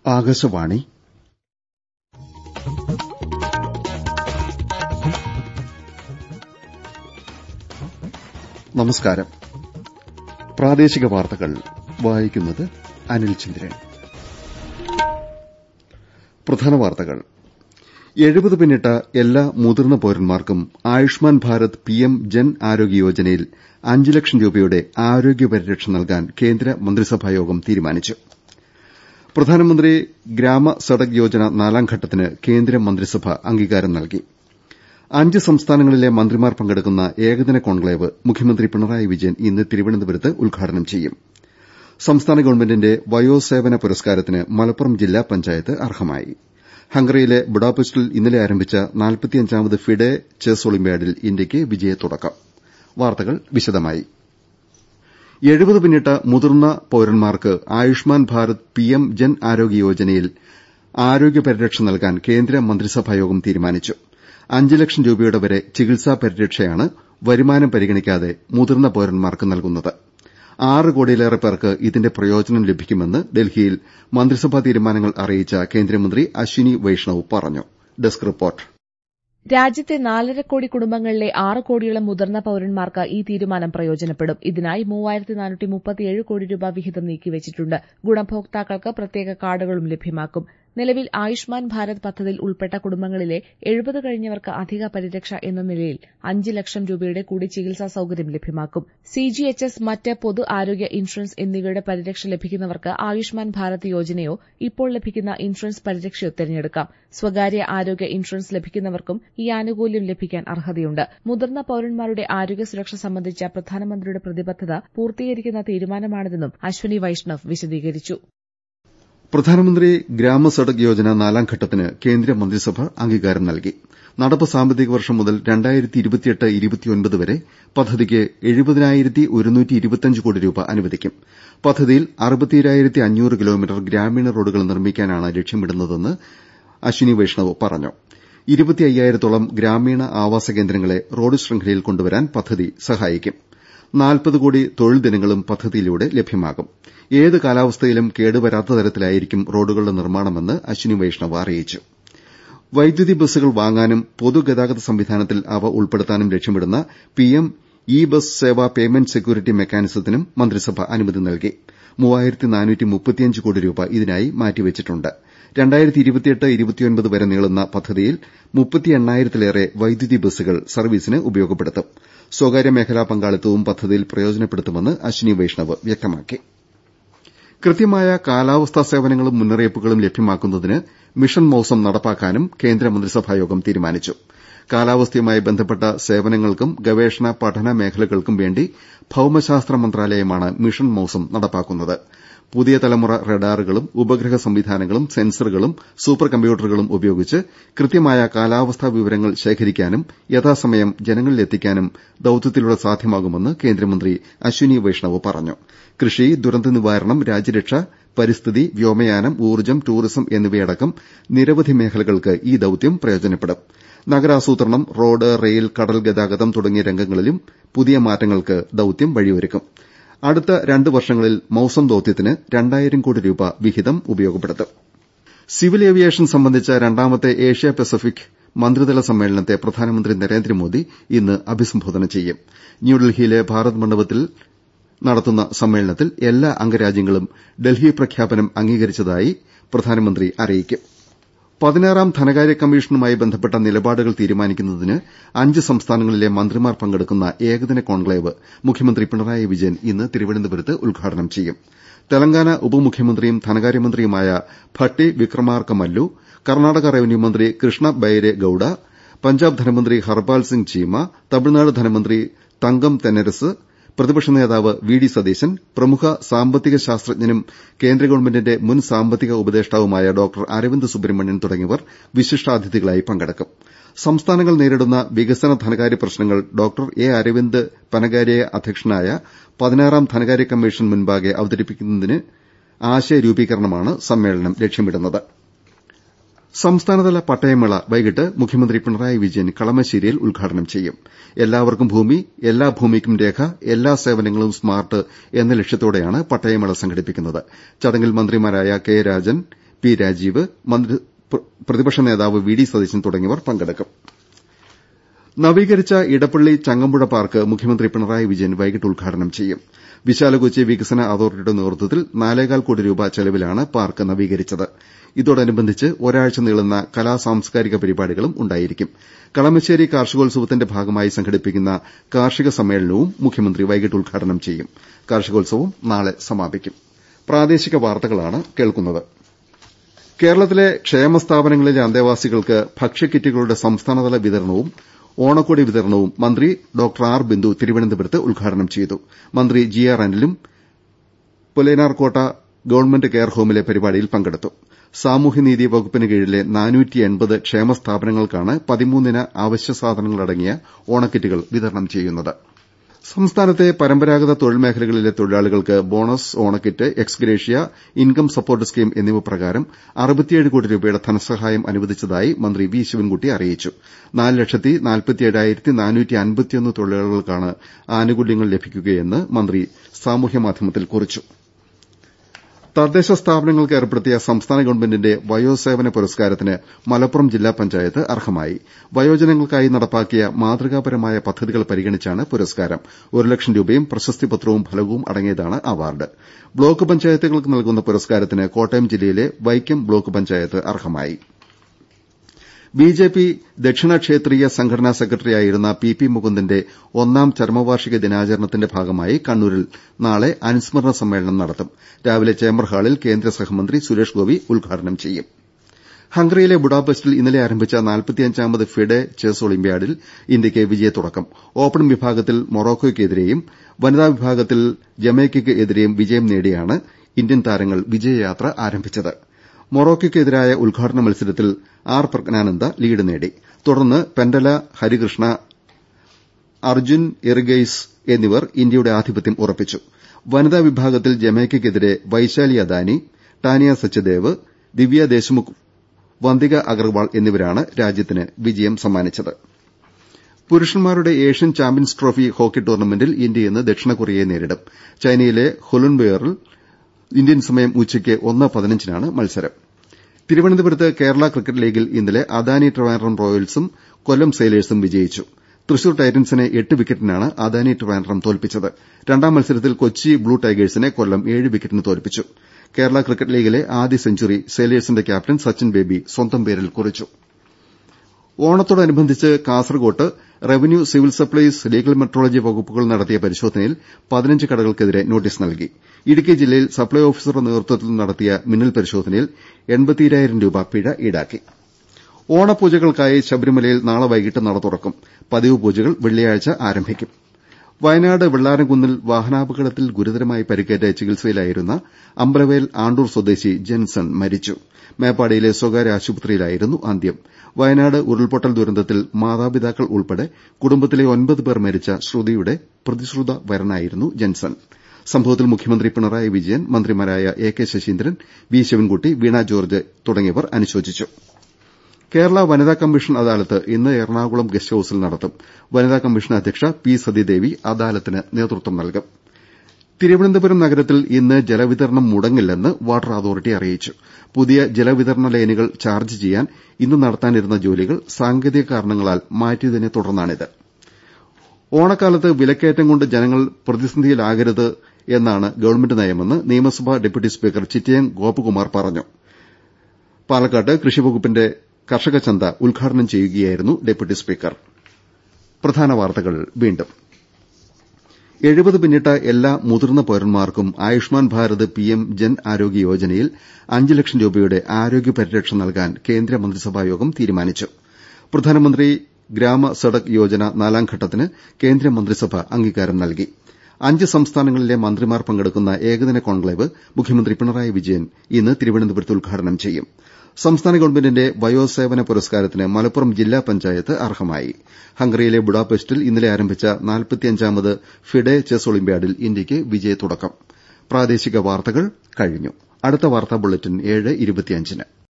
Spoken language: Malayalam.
ആകാശവാണി നമസ്കാരം പ്രാദേശിക വാർത്തകൾ വായിക്കുന്നത് അനിൽ ചന്ദ്രൻ പ്രധാന വാർത്തകൾ എഴുപത് പിന്നിട്ട എല്ലാ മുതിർന്ന പൌരന്മാർക്കും ആയുഷ്മാൻ ഭാരത് പിഎം ജൻ ആരോഗ്യ യോജനയിൽ അഞ്ച് ലക്ഷം രൂപയുടെ ആരോഗ്യ പരിരക്ഷ നൽകാൻ കേന്ദ്ര മന്ത്രിസഭായോഗം തീരുമാനിച്ചു പ്രധാനമന്ത്രി ഗ്രാമ സഡക് യോജന നാലാം ഘട്ടത്തിന് കേന്ദ്ര മന്ത്രിസഭ അംഗീകാരം നൽകി അഞ്ച് സംസ്ഥാനങ്ങളിലെ മന്ത്രിമാർ പങ്കെടുക്കുന്ന ഏകദിന കോൺക്ലേവ് മുഖ്യമന്ത്രി പിണറായി വിജയൻ ഇന്ന് തിരുവനന്തപുരത്ത് ഉദ്ഘാടനം ചെയ്യും സംസ്ഥാന ഗവൺമെന്റിന്റെ വയോസേവന പുരസ്കാരത്തിന് മലപ്പുറം ജില്ലാ പഞ്ചായത്ത് അർഹമായി ഹംഗറിയിലെ ബുഡാപെസ്റ്റിൽ ഇന്നലെ ആരംഭിച്ച നാൽപ്പത്തിയഞ്ചാമത് ഫിഡെ ചെസ് ഒളിമ്പ്യാഡിൽ ഇന്ത്യയ്ക്ക് വിജയത്തുടക്കം വാർത്തകൾ വിശദമായി എഴുപത് പിന്നിട്ട മുതിർന്ന പൌരന്മാർക്ക് ആയുഷ്മാൻ ഭാരത് പിഎം ജൻ ആരോഗ്യ യോജനയിൽ ആരോഗ്യ പരിരക്ഷ നൽകാൻ കേന്ദ്ര മന്ത്രിസഭായോഗം തീരുമാനിച്ചു അഞ്ച് ലക്ഷം രൂപയുടെ വരെ ചികിത്സാ പരിരക്ഷയാണ് വരുമാനം പരിഗണിക്കാതെ മുതിർന്ന പൌരന്മാർക്ക് നൽകുന്നത് ആറ് കോടിയിലേറെ പേർക്ക് ഇതിന്റെ പ്രയോജനം ലഭിക്കുമെന്ന് ഡൽഹിയിൽ മന്ത്രിസഭാ തീരുമാനങ്ങൾ അറിയിച്ച കേന്ദ്രമന്ത്രി അശ്വിനി വൈഷ്ണവ് പറഞ്ഞു ഡെസ്ക് റിപ്പോർട്ട് രാജ്യത്തെ നാലര കോടി കുടുംബങ്ങളിലെ ആറ് കോടിയോളം മുതിർന്ന പൌരന്മാർക്ക് ഈ തീരുമാനം പ്രയോജനപ്പെടും ഇതിനായി മൂവായിരത്തി നാനൂറ്റി മുപ്പത്തിയേഴ് കോടി രൂപ വിഹിതം നീക്കിവച്ചിട്ടുണ്ട് ഗുണഭോക്താക്കൾക്ക് പ്രത്യേക കാർഡുകളും ലഭ്യമാക്കും നിലവിൽ ആയുഷ്മാൻ ഭാരത് പദ്ധതിയിൽ ഉൾപ്പെട്ട കുടുംബങ്ങളിലെ എഴുപത് കഴിഞ്ഞവർക്ക് അധിക പരിരക്ഷ എന്ന നിലയിൽ അഞ്ച് ലക്ഷം രൂപയുടെ കൂടി ചികിത്സാ സൌകര്യം ലഭ്യമാക്കും സിജിഎച്ച്എസ് മറ്റ് പൊതു ആരോഗ്യ ഇൻഷുറൻസ് എന്നിവയുടെ പരിരക്ഷ ലഭിക്കുന്നവർക്ക് ആയുഷ്മാൻ ഭാരത് യോജനയോ ഇപ്പോൾ ലഭിക്കുന്ന ഇൻഷുറൻസ് പരിരക്ഷയോ തെരഞ്ഞെടുക്കാം സ്വകാര്യ ആരോഗ്യ ഇൻഷുറൻസ് ലഭിക്കുന്നവർക്കും ഈ ആനുകൂല്യം ലഭിക്കാൻ അർഹതയുണ്ട് മുതിർന്ന പൌരന്മാരുടെ ആരോഗ്യ സുരക്ഷ സംബന്ധിച്ച പ്രധാനമന്ത്രിയുടെ പ്രതിബദ്ധത പൂർത്തീകരിക്കുന്ന തീരുമാനമാണിതെന്നും അശ്വനി വൈഷ്ണവ് വിശദീകരിച്ചു പ്രധാനമന്ത്രി ഗ്രാമ സഡക് യോജന നാലാം ഘട്ടത്തിന് കേന്ദ്ര മന്ത്രിസഭ അംഗീകാരം നൽകി നടപ്പ് സാമ്പത്തിക വർഷം മുതൽ വരെ പദ്ധതിക്ക് കോടി രൂപ അനുവദിക്കും പദ്ധതിയിൽ കിലോമീറ്റർ ഗ്രാമീണ റോഡുകൾ നിർമ്മിക്കാനാണ് ലക്ഷ്യമിടുന്നതെന്ന് അശ്വിനി വൈഷ്ണവ് പറഞ്ഞു ഇരുപത്തിയ്യായിരത്തോളം ഗ്രാമീണ ആവാസ കേന്ദ്രങ്ങളെ റോഡ് ശൃംഖലയിൽ കൊണ്ടുവരാൻ പദ്ധതി സഹായിക്കും നാൽപ്പത് കോടി തൊഴിൽ ദിനങ്ങളും പദ്ധതിയിലൂടെ ലഭ്യമാകും ഏത് കാലാവസ്ഥയിലും കേടുവരാത്ത തരത്തിലായിരിക്കും റോഡുകളുടെ നിർമ്മാണമെന്ന് അശ്വിനി വൈഷ്ണവ് അറിയിച്ചു വൈദ്യുതി ബസ്സുകൾ വാങ്ങാനും പൊതുഗതാഗത സംവിധാനത്തിൽ അവ ഉൾപ്പെടുത്താനും ലക്ഷ്യമിടുന്ന PM E bus Sewa payment security മെക്കാനിസത്തിനും മന്ത്രിസഭ അനുമതി നൽകി കോടി രൂപ ഇതിനായി മാറ്റിവച്ചിട്ടുണ്ട് വരെ നീളുന്ന പദ്ധതിയിൽ മുപ്പത്തി എണ്ണായിരത്തിലേറെ വൈദ്യുതി ബസ്സുകൾ സർവീസിന് ഉപയോഗപ്പെടുത്തും സ്വകാര്യ മേഖലാ പങ്കാളിത്തവും പദ്ധതിയിൽ പ്രയോജനപ്പെടുത്തുമെന്ന് അശ്വിനി വൈഷ്ണവ് വ്യക്തമാക്കി കൃത്യമായ കാലാവസ്ഥാ സേവനങ്ങളും മുന്നറിയിപ്പുകളും ലഭ്യമാക്കുന്നതിന് മിഷൻ മൌസം നടപ്പാക്കാനും കേന്ദ്ര മന്ത്രിസഭായോഗം തീരുമാനിച്ചു കാലാവസ്ഥയുമായി ബന്ധപ്പെട്ട സേവനങ്ങൾക്കും ഗവേഷണ പഠന മേഖലകൾക്കും വേണ്ടി ഭൌമശാസ്ത്ര മന്ത്രാലയമാണ് മിഷൻ മൌസം നടപ്പാക്കുന്നത് പുതിയ തലമുറ റഡാറുകളും ഉപഗ്രഹ സംവിധാനങ്ങളും സെൻസറുകളും സൂപ്പർ കമ്പ്യൂട്ടറുകളും ഉപയോഗിച്ച് കൃത്യമായ കാലാവസ്ഥാ വിവരങ്ങൾ ശേഖരിക്കാനും യഥാസമയം ജനങ്ങളിലെത്തിക്കാനും ദൌത്യത്തിലൂടെ സാധ്യമാകുമെന്ന് കേന്ദ്രമന്ത്രി അശ്വിനി വൈഷ്ണവ് പറഞ്ഞു കൃഷി ദുരന്ത നിവാരണം രാജ്യരക്ഷ പരിസ്ഥിതി വ്യോമയാനം ഊർജ്ജം ടൂറിസം എന്നിവയടക്കം നിരവധി മേഖലകൾക്ക് ഈ ദൌത്യം പ്രയോജനപ്പെടും നഗരാസൂത്രണം റോഡ് റെയിൽ കടൽ ഗതാഗതം തുടങ്ങിയ രംഗങ്ങളിലും പുതിയ മാറ്റങ്ങൾക്ക് ദൌത്യം വഴിയൊരുക്കും അടുത്ത രണ്ട് വർഷങ്ങളിൽ മൌസം ദൌത്യത്തിന് രണ്ടായിരം കോടി രൂപ വിഹിതം ഉപയോഗപ്പെടുത്തും സിവിൽ ഏവിയേഷൻ സംബന്ധിച്ച രണ്ടാമത്തെ ഏഷ്യ പസഫിക് മന്ത്രിതല സമ്മേളനത്തെ പ്രധാനമന്ത്രി നരേന്ദ്രമോദി ഇന്ന് അഭിസംബോധന ചെയ്യും ന്യൂഡൽഹിയിലെ ഭാരത് മണ്ഡപത്തിൽ നടത്തുന്ന സമ്മേളനത്തിൽ എല്ലാ അംഗരാജ്യങ്ങളും ഡൽഹി പ്രഖ്യാപനം അംഗീകരിച്ചതായി പ്രധാനമന്ത്രി അറിയിക്കും പതിനാറാം ധനകാര്യ കമ്മീഷനുമായി ബന്ധപ്പെട്ട നിലപാടുകൾ തീരുമാനിക്കുന്നതിന് അഞ്ച് സംസ്ഥാനങ്ങളിലെ മന്ത്രിമാർ പങ്കെടുക്കുന്ന ഏകദിന കോൺക്ലേവ് മുഖ്യമന്ത്രി പിണറായി വിജയൻ ഇന്ന് തിരുവനന്തപുരത്ത് ഉദ്ഘാടനം ചെയ്യും തെലങ്കാന ഉപമുഖ്യമന്ത്രിയും ധനകാര്യമന്ത്രിയുമായ ഭട്ടി വിക്രമാർക മല്ലു കർണാടക റവന്യൂ മന്ത്രി കൃഷ്ണ ബൈരെ ഗൌഡ പഞ്ചാബ് ധനമന്ത്രി ഹർപാൽ സിംഗ് ചീമ തമിഴ്നാട് ധനമന്ത്രി തങ്കം തെന്നരസ് പ്രതിപക്ഷ നേതാവ് വി ഡി സതീശൻ പ്രമുഖ സാമ്പത്തിക ശാസ്ത്രജ്ഞനും കേന്ദ്ര ഗവൺമെന്റിന്റെ മുൻ സാമ്പത്തിക ഉപദേഷ്ടാവുമായ ഡോക്ടർ അരവിന്ദ് സുബ്രഹ്മണ്യൻ തുടങ്ങിയവർ വിശിഷ്ടാതിഥികളായി പങ്കെടുക്കും സംസ്ഥാനങ്ങൾ നേരിടുന്ന വികസന ധനകാര്യ പ്രശ്നങ്ങൾ ഡോക്ടർ എ അരവിന്ദ് പനഗാരിയ അധ്യക്ഷനായ പതിനാറാം ധനകാര്യ കമ്മീഷൻ മുൻപാകെ അവതരിപ്പിക്കുന്നതിന് ആശയ രൂപീകരണമാണ് സമ്മേളനം ലക്ഷ്യമിടുന്നത് സംസ്ഥാനതല പട്ടയമേള വൈകിട്ട് മുഖ്യമന്ത്രി പിണറായി വിജയൻ കളമശ്ശേരിയിൽ ഉദ്ഘാടനം ചെയ്യും എല്ലാവർക്കും ഭൂമി എല്ലാ ഭൂമിക്കും രേഖ എല്ലാ സേവനങ്ങളും സ്മാർട്ട് എന്ന ലക്ഷ്യത്തോടെയാണ് പട്ടയമേള സംഘടിപ്പിക്കുന്നത് ചടങ്ങിൽ മന്ത്രിമാരായ കെ രാജൻ പി രാജീവ് പ്രതിപക്ഷ നേതാവ് വി ഡി സതീശൻ തുടങ്ങിയവർ പങ്കെടുക്കും നവീകരിച്ച ഇടപ്പള്ളി ചങ്ങമ്പുഴ പാർക്ക് മുഖ്യമന്ത്രി പിണറായി വിജയൻ വൈകിട്ട് ഉദ്ഘാടനം ചെയ്യും വിശാല കൊച്ചി വികസന അതോറിറ്റിയുടെ നേതൃത്വത്തിൽ നാലേകാൽ കോടി രൂപ ചെലവിലാണ് പാർക്ക് നവീകരിച്ചത് ഇതോടനുബന്ധിച്ച് ഒരാഴ്ച നീളുന്ന കലാ സാംസ്കാരിക പരിപാടികളും ഉണ്ടായിരിക്കും കളമശ്ശേരി കാർഷികോത്സവത്തിന്റെ ഭാഗമായി സംഘടിപ്പിക്കുന്ന കാർഷിക സമ്മേളനവും മുഖ്യമന്ത്രി വൈകിട്ട് ഉദ്ഘാടനം ചെയ്യും കാർഷികോത്സവം നാളെ സമാപിക്കും പ്രാദേശിക വാർത്തകളാണ് കേൾക്കുന്നത് കേരളത്തിലെ ക്ഷേമ സ്ഥാപനങ്ങളിലെ അന്തേവാസികൾക്ക് ഭക്ഷ്യക്കിറ്റുകളുടെ സംസ്ഥാനതല വിതരണവും ഓണക്കോടി വിതരണവും മന്ത്രി ഡോക്ടർ ആർ ബിന്ദു തിരുവനന്തപുരത്ത് ഉദ്ഘാടനം ചെയ്തു മന്ത്രി ജി ആർ അനിലും പുലയനാർകോട്ട ഗവൺമെന്റ് കെയർ ഹോമിലെ പരിപാടിയിൽ പങ്കെടുത്തു സാമൂഹ്യനീതി വകുപ്പിന് കീഴിലെ ക്ഷേമ സ്ഥാപനങ്ങൾക്കാണ് പതിമൂന്നിന അവശ്യ സാധനങ്ങളടങ്ങിയ ഓണക്കിറ്റുകൾ വിതരണം ചെയ്യുന്നത് സംസ്ഥാനത്തെ പരമ്പരാഗത തൊഴിൽ മേഖലകളിലെ തൊഴിലാളികൾക്ക് ബോണസ് ഓണക്കിറ്റ് എക്സ്ഗ്രേഷ്യ ഇൻകം സപ്പോർട്ട് സ്കീം എന്നിവ പ്രകാരം അറുപത്തിയേഴ് കോടി രൂപയുടെ ധനസഹായം അനുവദിച്ചതായി മന്ത്രി വി ശിവൻകുട്ടി അറിയിച്ചു നാല് ലക്ഷത്തി നാൽപ്പത്തിയേഴായിരത്തി നാനൂറ്റി അൻപത്തിയൊന്ന് തൊഴിലാളികൾക്കാണ് ആനുകൂല്യങ്ങൾ ലഭിക്കുകയെന്ന് മന്ത്രി സാമൂഹ്യമാധ്യമത്തിൽ കുറിച്ചു തദ്ദേശ സ്ഥാപനങ്ങൾക്ക് ഏർപ്പെടുത്തിയ സംസ്ഥാന ഗവൺമെന്റിന്റെ വയോസേവന പുരസ്കാരത്തിന് മലപ്പുറം ജില്ലാ പഞ്ചായത്ത് അർഹമായി വയോജനങ്ങൾക്കായി നടപ്പാക്കിയ മാതൃകാപരമായ പദ്ധതികൾ പരിഗണിച്ചാണ് പുരസ്കാരം ഒരു ലക്ഷം രൂപയും പ്രശസ്തിപത്രവും ഫലകവും അടങ്ങിയതാണ് അവാർഡ് ബ്ലോക്ക് പഞ്ചായത്തുകൾക്ക് നൽകുന്ന പുരസ്കാരത്തിന് കോട്ടയം ജില്ലയിലെ വൈക്കം ബ്ലോക്ക് പഞ്ചായത്ത് അർഹമായി ബിജെപി ദക്ഷിണ ക്ഷേത്രീയ സംഘടനാ സെക്രട്ടറിയായിരുന്ന പി പി മുകുന്ദന്റെ ഒന്നാം ചരമവാർഷിക ദിനാചരണത്തിന്റെ ഭാഗമായി കണ്ണൂരിൽ നാളെ അനുസ്മരണ സമ്മേളനം നടത്തും രാവിലെ ചേംബർ ഹാളിൽ കേന്ദ്ര സഹമന്ത്രി സുരേഷ് ഗോപി ഉദ്ഘാടനം ചെയ്യും ഹംഗറിയിലെ ബുഡാപെസ്റ്റിൽ ഇന്നലെ ആരംഭിച്ച നാൽപ്പത്തിയഞ്ചാമത് ഫിഡെ ചെസ് ഒളിമ്പ്യാഡിൽ ഇന്ത്യയ്ക്ക് വിജയത്തുടക്കം ഓപ്പൺ വിഭാഗത്തിൽ മൊറോക്കോയ്ക്കെതിരെയും വനിതാ വിഭാഗത്തിൽ ജമൈക്കയ്ക്ക് എതിരെയും വിജയം നേടിയാണ് ഇന്ത്യൻ താരങ്ങൾ വിജയയാത്ര ആരംഭിച്ചത് മൊറോക്കയ്ക്കെതിരായ ഉദ്ഘാടന മത്സരത്തിൽ ആർ പ്രജ്ഞാനന്ദ ലീഡ് നേടി തുടർന്ന് പെൻഡല ഹരികൃഷ്ണ അർജുൻ എറിഗെയ്സ് എന്നിവർ ഇന്ത്യയുടെ ആധിപത്യം ഉറപ്പിച്ചു വനിതാ വിഭാഗത്തിൽ ജമൈക്കയ്ക്കെതിരെ വൈശാലി അദാനി ടാനിയ സച്ദേവ് ദിവ്യ ദേശ്മുഖ് വന്തിക അഗർവാൾ എന്നിവരാണ് രാജ്യത്തിന് വിജയം സമ്മാനിച്ചത് പുരുഷന്മാരുടെ ഏഷ്യൻ ചാമ്പ്യൻസ് ട്രോഫി ഹോക്കി ടൂർണമെന്റിൽ ഇന്ത്യ ഇന്ന് ദക്ഷിണ കൊറിയയെ നേരിടും ചൈനയിലെ ഹൊലുൻബെയറിൽ ഇന്ത്യൻ സമയം ഉച്ചയ്ക്ക് ഒന്ന് പതിനഞ്ചിനാണ് മത്സരം തിരുവനന്തപുരത്ത് കേരള ക്രിക്കറ്റ് ലീഗിൽ ഇന്നലെ അദാനി ട്രിവാൻഡ്രം റോയൽസും കൊല്ലം സെയിലേഴ്സും വിജയിച്ചു തൃശൂർ ടൈറ്റൻസിനെ എട്ട് വിക്കറ്റിനാണ് അദാനി ട്രിവാൻഡ്രം തോൽപ്പിച്ചത് രണ്ടാം മത്സരത്തിൽ കൊച്ചി ബ്ലൂ ടൈഗേഴ്സിനെ കൊല്ലം ഏഴ് വിക്കറ്റിന് തോൽപ്പിച്ചു കേരള ക്രിക്കറ്റ് ലീഗിലെ ആദ്യ സെഞ്ചുറി സെയിലേഴ്സിന്റെ ക്യാപ്റ്റൻ സച്ചിൻ ബേബി സ്വന്തം പേരിൽ കുറിച്ചു ഓണത്തോടനുബന്ധിച്ച് കാസർകോട്ട് revenue civil supplies legal metrology വകുപ്പുകൾ നടത്തിയ പരിശോധനയിൽ പതിനഞ്ച് കടകൾക്കെതിരെ നോട്ടീസ് നൽകി ഇടുക്കി ജില്ലയിൽ സപ്ലൈ ഓഫീസറുടെ നേതൃത്വത്തിൽ നടത്തിയ മിന്നൽ പരിശോധനയിൽ എൺപത്തിരായിരം രൂപ പിഴ ഈടാക്കി ഓണപൂജകൾക്കായി ശബരിമലയിൽ നാളെ വൈകിട്ട് നട തുറക്കും പതിവ് പൂജകൾ വെള്ളിയാഴ്ച ആരംഭിക്കും വയനാട് വെള്ളാരംകുന്നിൽ വാഹനാപകടത്തിൽ ഗുരുതരമായി പരിക്കേറ്റ് ചികിത്സയിലായിരുന്ന അമ്പലവയൽ ആണ്ടൂർ സ്വദേശി ജെൻസൺ മരിച്ചു മേപ്പാടിയിലെ സ്വകാര്യ ആശുപത്രിയിലായിരുന്നു അന്ത്യം വയനാട് ഉരുൾപൊട്ടൽ ദുരന്തത്തിൽ മാതാപിതാക്കൾ ഉൾപ്പെടെ കുടുംബത്തിലെ ഒൻപത് പേർ മരിച്ച ശ്രുതിയുടെ പ്രതിശ്രുത വരനായിരുന്നു ജെൻസൺ സംഭവത്തിൽ മുഖ്യമന്ത്രി പിണറായി വിജയൻ മന്ത്രിമാരായ A K Saseendran V Sivankutty Veena George തുടങ്ങിയവർ അനുശോചിച്ചു കേരള വനിതാ കമ്മീഷൻ അദാലത്ത് ഇന്ന് എറണാകുളം ഗസ്റ്റ് ഹൌസിൽ നടത്തും വനിതാ കമ്മീഷൻ അധ്യക്ഷ പി സതീദേവി അദാലത്തിന് നേതൃത്വം നൽകും തിരുവനന്തപുരം നഗരത്തിൽ ഇന്ന് ജലവിതരണം മുടങ്ങില്ലെന്ന് വാട്ടർ അതോറിറ്റി അറിയിച്ചു പുതിയ ജലവിതരണ ലൈനുകൾ ചാർജ് ചെയ്യാൻ ഇന്ന് നടത്താനിരുന്ന ജോലികൾ സാങ്കേതിക കാരണങ്ങളാൽ മാറ്റിയതിനെ തുടർന്നാണിത് ഓണക്കാലത്ത് വിലക്കയറ്റം കൊണ്ട് ജനങ്ങൾ പ്രതിസന്ധിയിലാകരുത് എന്നാണ് ഗവൺമെന്റ് നയമെന്ന് നിയമസഭാ ഡെപ്യൂട്ടി സ്പീക്കർ ചിറ്റയം ഗോപകുമാർ പറഞ്ഞു പാലക്കാട്ട് കൃഷിവകുപ്പിന്റെ കർഷക ചന്ത ഉദ്ഘാടനം ചെയ്യുകയായിരുന്നു ഡെപ്യൂട്ടി സ്പീക്കർ പ്രധാന വാർത്തകൾ വീണ്ടും എഴുപത് പിന്നിട്ട എല്ലാ മുതിർന്ന പൌരന്മാർക്കും ആയുഷ്മാൻ ഭാരത് പിഎം ജൻ ആരോഗ്യ യോജനയിൽ അഞ്ച് ലക്ഷം രൂപയുടെ ആരോഗ്യ പരിരക്ഷ നൽകാൻ കേന്ദ്ര മന്ത്രിസഭായോഗം തീരുമാനിച്ചു പ്രധാനമന്ത്രി ഗ്രാമ സഡക് യോജന നാലാം ഘട്ടത്തിന് കേന്ദ്ര മന്ത്രിസഭ അംഗീകാരം നൽകി അഞ്ച് സംസ്ഥാനങ്ങളിലെ മന്ത്രിമാർ പങ്കെടുക്കുന്ന ഏകദിന കോൺക്ലേവ് മുഖ്യമന്ത്രി പിണറായി വിജയൻ ഇന്ന് തിരുവനന്തപുരത്ത് ഉദ്ഘാടനം ചെയ്യും സംസ്ഥാന ഗവൺമെന്റിന്റെ വയോസേവന പുരസ്കാരത്തിന് മലപ്പുറം ജില്ലാ പഞ്ചായത്ത് അർഹമായി ഹംഗറിയിലെ ബുഡാപെസ്റ്റിൽ ഇന്നലെ ആരംഭിച്ച നാൽപ്പത്തിയഞ്ചാമത് ഫിഡെ ചെസ് ഒളിമ്പ്യാഡിൽ ഇന്ത്യയ്ക്ക് വിജയത്തുടക്കം പ്രാദേശിക വാർത്തകൾ കഴിഞ്ഞു അടുത്ത വാർത്താ ബുള്ളറ്റിൻ ഏഴ് ഇരുപത്തിയഞ്ചിന്